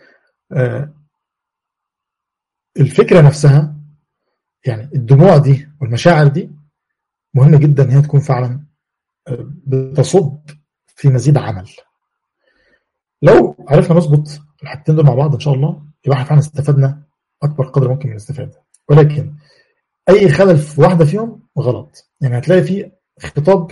الفكرة نفسها يعني الدموع دي والمشاعر دي مهمة جدا ان هي تكون فعلا بتصب في مزيد عمل لو عرفنا نظبط الحاجتين دول مع بعض ان شاء الله يبقى احنا فعلا استفدنا اكبر قدر ممكن من الاستفاده ولكن اي خلل في واحده فيهم غلط يعني هتلاقي في خطاب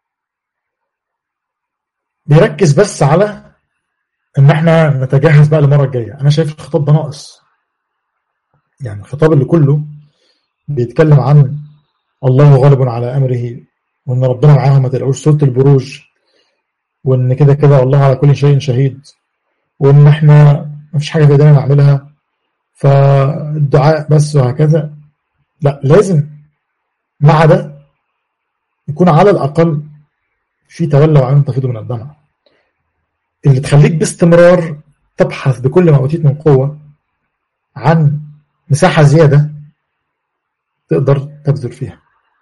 بيركز بس على ان احنا نتجهز بقى للمره الجايه انا شايف الخطاب ده ناقص يعني الخطاب اللي كله بيتكلم عن الله غالب على امره وان ربنا معاهم ما تلاقوش سوره البروج وان كده كده الله على كل شيء شهيد وان احنا مفيش حاجه في ايدينا نعملها فالدعاء بس وهكذا لا لازم مع ده يكون على الأقل في تولى وعين تفيض من الدمع اللي تخليك باستمرار تبحث بكل ما أوتيت من قوة عن مساحة زيادة تقدر تبذل فيها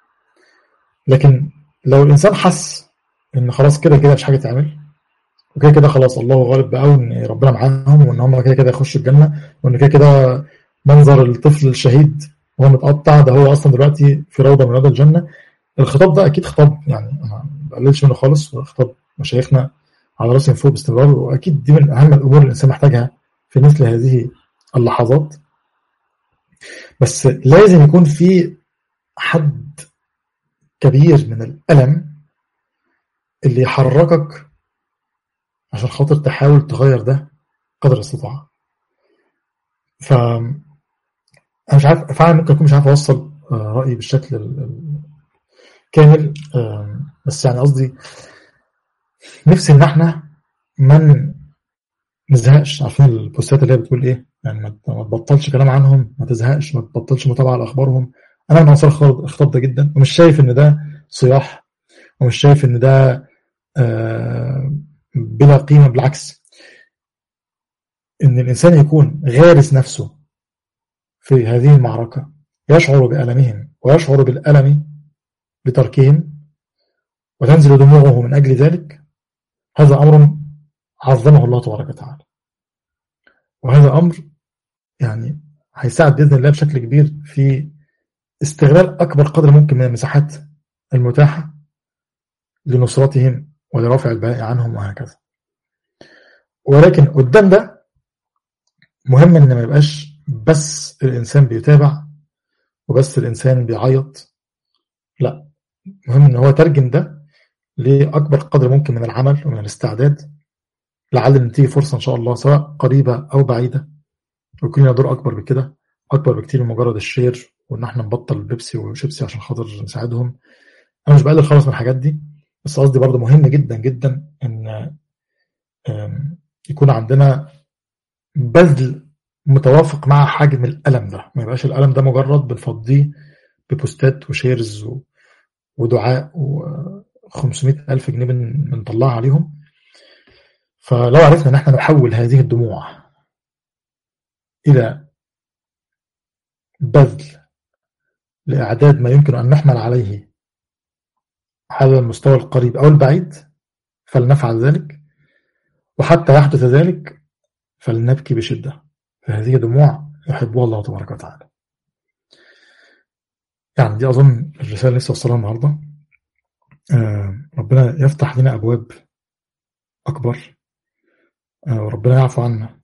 لكن لو الإنسان حس إن خلاص كده كده مش حاجة تعمل وكده كده خلاص الله غالب بقى وإن ربنا معاهم وإن هم كده كده يخشوا الجنة وإن كده كده منظر الطفل الشهيد وهو متقطع ده هو أصلا دلوقتي في روضة من روض الجنة الخطاب ده أكيد خطاب يعني أنا ما بقللش منه خالص خطاب مشايخنا على راسي من فوق باستمرار وأكيد دي من أهم الأمور اللي الإنسان محتاجها في مثل هذه اللحظات بس لازم يكون في حد كبير من الألم اللي يحركك عشان خاطر تحاول تغير ده قدر الاستطاعة ف أنا مش عارف فعلا ممكن أكون مش عارف أوصل رأيي بالشكل الكامل بس يعني قصدي نفسي إن إحنا ما نزهقش عارفين البوستات اللي هي بتقول إيه يعني ما تبطلش كلام عنهم ما تزهقش ما تبطلش متابعة لأخبارهم أنا من عنصر الخطاب ده جدا ومش شايف إن ده صياح ومش شايف إن ده آه بلا قيمة بالعكس إن الإنسان يكون غارس نفسه في هذه المعركة يشعر بألمهم ويشعر بالألم بتركهم وتنزل دموعه من أجل ذلك هذا أمر عظمه الله تبارك وتعالى وهذا أمر يعني هيساعد بإذن الله بشكل كبير في استغلال أكبر قدر ممكن من المساحات المتاحة لنصرتهم ولرفع البلاء عنهم وهكذا ولكن قدام ده مهم ان ما يبقاش بس الانسان بيتابع وبس الانسان بيعيط لا مهم ان هو ترجم ده لاكبر قدر ممكن من العمل ومن الاستعداد لعل ان تيجي فرصه ان شاء الله سواء قريبه او بعيده ويكون لنا دور اكبر بكده اكبر بكتير من مجرد الشير وان احنا نبطل بيبسي وشيبسي عشان خاطر نساعدهم انا مش بقلل خالص من الحاجات دي بس قصدي برضه مهم جدا جدا ان يكون عندنا بذل متوافق مع حجم الألم ده ما يبقاش الألم ده مجرد بنفضيه ببوستات وشيرز ودعاء و500 ألف جنيه بنطلعها عليهم فلو عرفنا ان احنا نحول هذه الدموع إلى بذل لإعداد ما يمكن أن نحمل عليه على المستوى القريب أو البعيد فلنفعل ذلك وحتى يحدث ذلك فلنبكي بشدة فهذه دموع يحبها الله تبارك وتعالى يعني دي أظن الرسالة اللي لسه وصلها النهاردة آه ربنا يفتح لنا أبواب أكبر آه وربنا يعفو عنا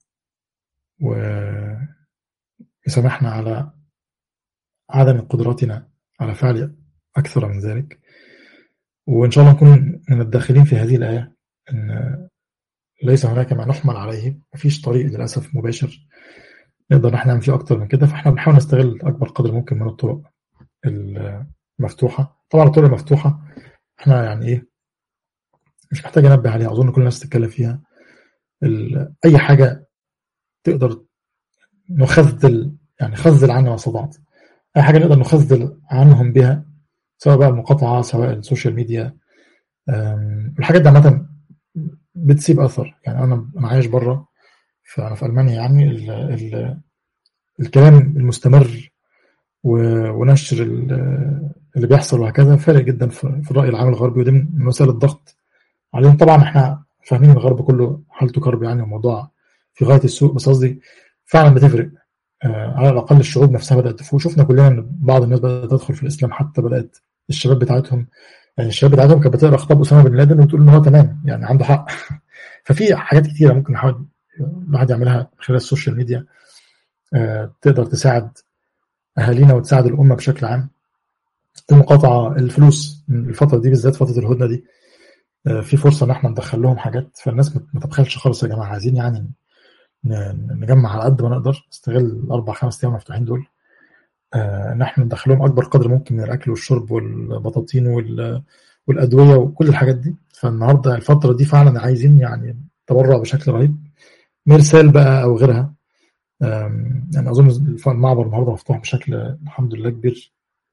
ويسامحنا على عدم قدرتنا على فعل أكثر من ذلك وإن شاء الله نكون من الداخلين في هذه الآية أن ليس هناك ما نحمل عليه مفيش طريق للأسف مباشر نقدر نحن نعمل فيه أكتر من كده فإحنا بنحاول نستغل أكبر قدر ممكن من الطرق المفتوحة طبعا الطرق المفتوحة إحنا يعني إيه مش محتاج أنبه عليها أظن كل الناس تتكلم فيها أي حاجة تقدر نخذل يعني خذل عنها وصدعت أي حاجة نقدر نخذل عنهم بها سواء بقى المقاطعة سواء السوشيال ميديا الحاجات دي عامة بتسيب أثر يعني أنا أنا عايش بره فأنا في ألمانيا يعني ال ال الكلام المستمر ونشر اللي بيحصل وهكذا فارق جدا في الرأي العام الغربي ودي من وسائل الضغط عليهم طبعا احنا فاهمين الغرب كله حالته كرب يعني الموضوع في غاية السوء بس قصدي فعلا بتفرق آه على الأقل الشعوب نفسها بدأت تفوق شفنا كلنا إن بعض الناس بدأت تدخل في الإسلام حتى بدأت الشباب بتاعتهم يعني الشباب بتاعتهم كانت بتقرا خطاب اسامه بن لادن وتقول ان هو تمام يعني عنده حق ففي حاجات كتيره ممكن نحاول الواحد يعملها خلال السوشيال ميديا آه تقدر تساعد اهالينا وتساعد الامه بشكل عام المقاطعه الفلوس الفتره دي بالذات فتره الهدنه دي آه في فرصه ان احنا ندخل لهم حاجات فالناس ما تبخلش خالص يا جماعه عايزين يعني نجمع على قد ما نقدر نستغل الاربع خمس ايام المفتوحين دول آه ان احنا ندخلهم اكبر قدر ممكن من الاكل والشرب والبطاطين والادويه وكل الحاجات دي فالنهارده الفتره دي فعلا عايزين يعني تبرع بشكل رهيب مرسال بقى او غيرها يعني اظن المعبر النهارده مفتوح بشكل الحمد لله كبير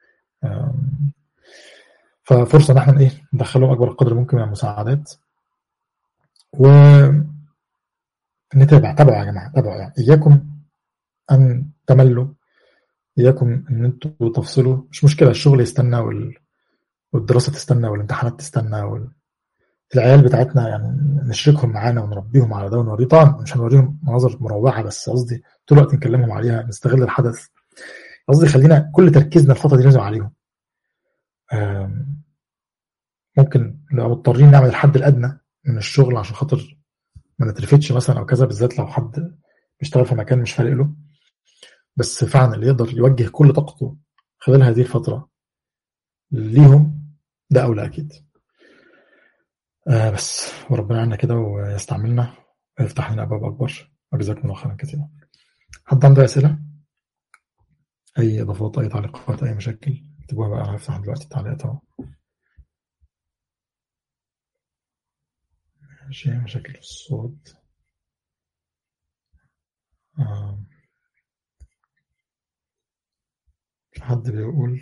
ففرصه ان احنا ايه ندخلهم اكبر قدر ممكن من المساعدات و نتابع تابعوا يا جماعه تابعوا يعني اياكم ان تملوا إياكم إن أنتوا تفصلوا مش مشكلة الشغل يستنى وال... والدراسة تستنى والامتحانات تستنى وال... العيال بتاعتنا يعني نشركهم معانا ونربيهم على ده ونوريه طبعا مش هنوريهم مناظر مروعة بس قصدي طول الوقت نكلمهم عليها نستغل الحدث قصدي خلينا كل تركيزنا الفترة دي لازم عليهم ممكن لو مضطرين نعمل الحد الأدنى من الشغل عشان خاطر ما نترفتش مثلا أو كذا بالذات لو حد بيشتغل في مكان مش فارق له بس فعلا اللي يقدر يوجه كل طاقته خلال هذه الفترة ليهم ده أولى أكيد آه بس وربنا يعيننا كده ويستعملنا ويفتح لنا أبواب أكبر وجزاكم الله خيرا كثيرا حد عنده أسئلة؟ أي إضافات أي تعليقات أي مشاكل اكتبوها بقى أنا هفتح دلوقتي التعليقات أهو ماشي مشاكل في الصوت آه. حد بيقول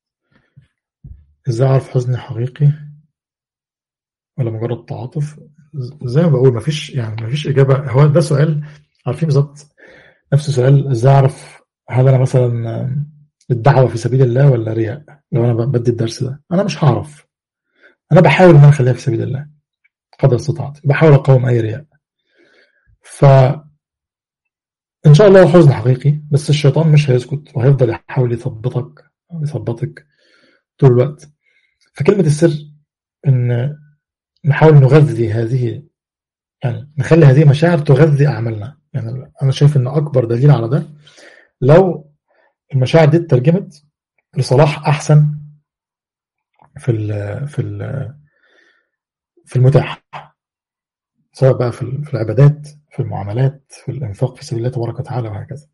ازاي اعرف حزني حقيقي ولا مجرد تعاطف زي ما بقول مفيش يعني مفيش اجابه هو ده سؤال عارفين بالظبط نفس السؤال ازاي اعرف هل انا مثلا الدعوه في سبيل الله ولا رياء لو انا بدي الدرس ده انا مش هعرف انا بحاول ان انا اخليها في سبيل الله قدر استطاعتي بحاول اقاوم اي رياء ف ان شاء الله حزن حقيقي بس الشيطان مش هيسكت وهيفضل يحاول يثبطك يثبطك طول الوقت فكلمة السر ان نحاول نغذي هذه يعني نخلي هذه مشاعر تغذي اعمالنا يعني انا شايف ان اكبر دليل على ده لو المشاعر دي اترجمت لصلاح احسن في ال في ال في المتاح سواء بقى في العبادات في المعاملات في الإنفاق في سبيل الله تبارك وتعالى وهكذا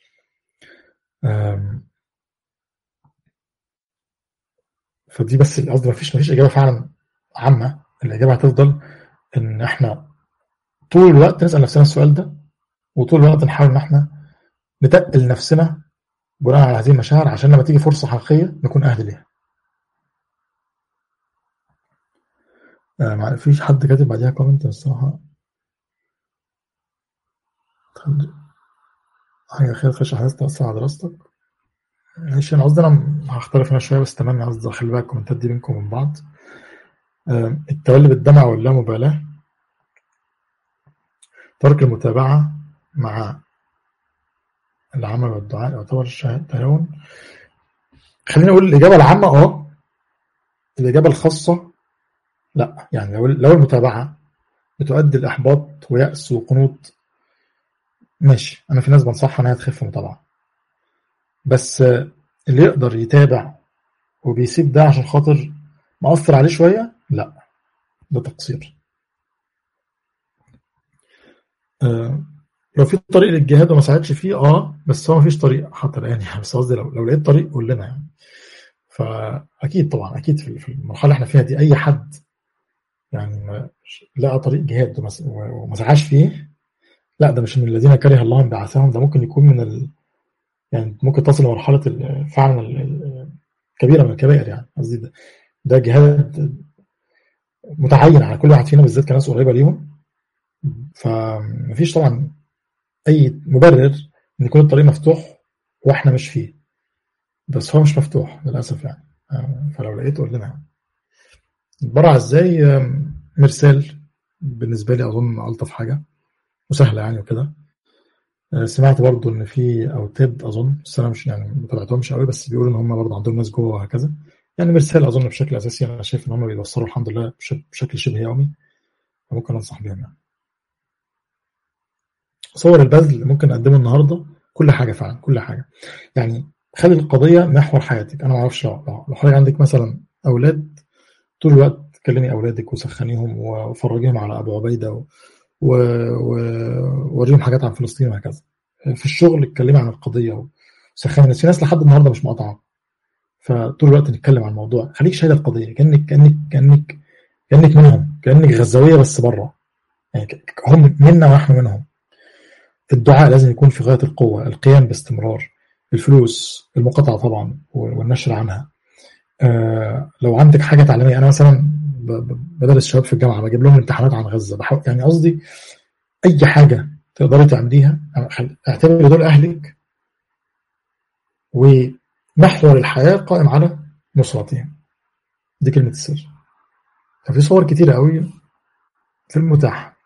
فدي بس قصدي مفيش مفيش إجابة فعلا عامة الإجابة هتفضل إن إحنا طول الوقت نسأل نفسنا السؤال ده وطول الوقت نحاول إن إحنا نتقل نفسنا بناء على هذه المشاعر عشان لما تيجي فرصة حقيقية نكون أهل ليها. آه ما فيش حد كاتب بعديها كومنت الصراحة حاجة خير تخش أحداث تأثر على دراستك ماشي أنا قصدي أنا هختلف هنا شوية بس تمام قصدي أخلي بقى الكومنتات دي بينكم وبين بعض التولي بالدمع واللامبالاة ترك المتابعة مع العمل والدعاء يعتبر تهاون خليني أقول الإجابة العامة أه الإجابة الخاصة لا يعني لو لو المتابعة بتؤدي لإحباط ويأس وقنوط ماشي انا في ناس بنصحها انها تخف متابعه بس اللي يقدر يتابع وبيسيب ده عشان خاطر مأثر عليه شويه لا ده تقصير آه لو في طريق للجهاد وما ساعدش فيه اه بس هو ما فيش طريق حتى الان يعني بس قصدي لو, لو لقيت طريق قول لنا يعني فاكيد طبعا اكيد في المرحله اللي احنا فيها دي اي حد يعني لقى طريق جهاد وما سعاش فيه لا ده مش من الذين كره الله انبعاثهم ده ممكن يكون من ال... يعني ممكن تصل لمرحله فعلا كبيره من الكبائر يعني قصدي ده, ده جهاد متعين على كل واحد فينا بالذات كناس قريبه ليهم فمفيش طبعا اي مبرر ان يكون الطريق مفتوح واحنا مش فيه بس هو مش مفتوح للاسف يعني فلو لقيته قول لنا نتبرع ازاي مرسال بالنسبه لي اظن الطف حاجه وسهله يعني وكده سمعت برضو ان في اوتاد اظن بس انا مش يعني ما تابعتهمش قوي بس بيقولوا ان هم برضو عندهم ناس جوه وهكذا يعني مرسال اظن بشكل اساسي انا شايف ان هم بيوصلوا الحمد لله بشكل شبه يومي فممكن انصح بيهم يعني صور البذل ممكن اقدمه النهارده كل حاجه فعلا كل حاجه يعني خلي القضيه محور حياتك انا ما اعرفش لو حضرتك عندك مثلا اولاد طول الوقت كلمي اولادك وسخنيهم وفرجيهم على ابو عبيده ووريهم حاجات عن فلسطين وهكذا في الشغل اتكلمي عن القضيه وسخني الناس في ناس لحد النهارده مش مقاطعه فطول الوقت نتكلم عن الموضوع خليك شايل القضيه كانك كانك كانك كانك منهم كانك غزاويه بس بره يعني هم منا ونحن منهم الدعاء لازم يكون في غايه القوه القيام باستمرار الفلوس المقاطعه طبعا والنشر عنها آه لو عندك حاجه تعليميه انا مثلا بدرس شباب في الجامعه بجيب لهم امتحانات عن غزه بحاول يعني قصدي اي حاجه تقدري تعمليها اعتبري دول اهلك ومحور الحياة قائم على نصرتهم دي كلمة السر ففي صور كتيرة قوي في المتاح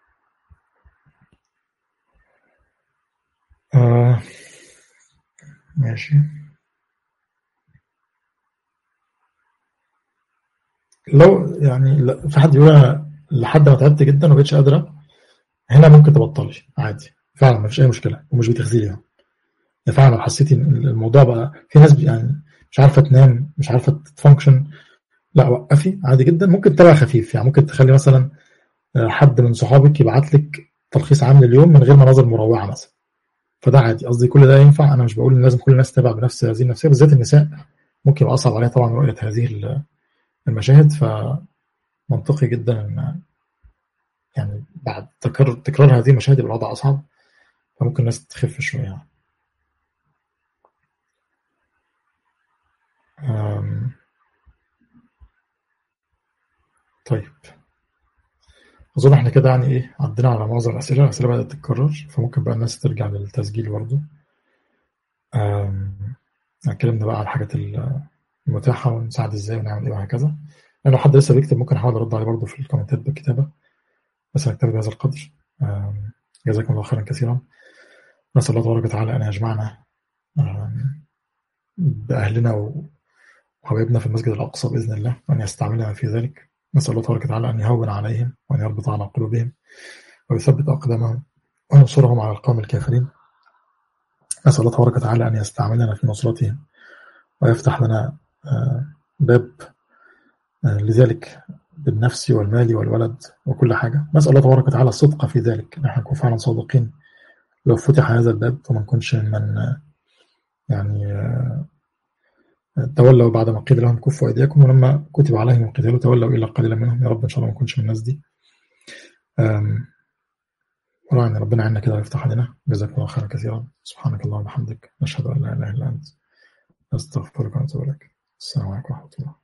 آه ماشي لو يعني في حد يقول لحد ما تعبت جدا وما بقتش قادره هنا ممكن تبطلي عادي فعلا ما فيش اي مشكله ومش بتغزلي يعني. يعني فعلا لو حسيتي ان الموضوع بقى في ناس يعني مش عارفه تنام مش عارفه تفانكشن لا وقفي عادي جدا ممكن تتابع خفيف يعني ممكن تخلي مثلا آه، حد من صحابك يبعت لك تلخيص عام لليوم من غير مناظر مروعه مثلا فده عادي قصدي كل ده ينفع انا مش بقول ان لازم كل الناس تتابع بنفس هذه النفسيه بالذات النساء ممكن يبقى اصعب عليها طبعا رؤيه هذه المشاهد فمنطقي جدا ان يعني بعد تكرار تكرار هذه المشاهد يبقى الوضع اصعب فممكن الناس تخف شويه طيب أظن إحنا كده يعني إيه عدينا على معظم الأسئلة الأسئلة بدأت تتكرر فممكن بقى الناس ترجع للتسجيل برضه اتكلمنا بقى على الحاجات المتاحة ونساعد إزاي ونعمل إيه وهكذا يعني لو حد لسه بيكتب ممكن أحاول أرد عليه برضه في الكومنتات بالكتابة بس أكتب بهذا القدر جزاكم الله خيرا كثيرا نسأل الله تبارك وتعالى أن يجمعنا بأهلنا وحبايبنا في المسجد الأقصى بإذن الله وأن يستعملنا في ذلك نسأل الله تبارك وتعالى أن يهون عليهم وأن يربط على قلوبهم ويثبت أقدامهم وينصرهم على القوم الكافرين نسأل الله تبارك وتعالى أن يستعملنا في نصرتهم ويفتح لنا آه، باب آه، لذلك بالنفس والمال والولد وكل حاجة نسأل الله تبارك وتعالى الصدق في ذلك نحن نكون فعلا صادقين لو فتح هذا الباب فما نكونش من آه، يعني تولوا بعد ما قيل لهم كفوا أيديكم ولما كتب عليهم القتال تولوا إلا قليلا منهم يا رب إن شاء الله ما نكونش من الناس دي وراعنا ربنا عنا كده ويفتح علينا جزاكم الله خيرا كثيرا سبحانك اللهم وبحمدك نشهد أن لا إله إلا أنت نستغفرك ونتوب إليك السلام عليكم ورحمة الله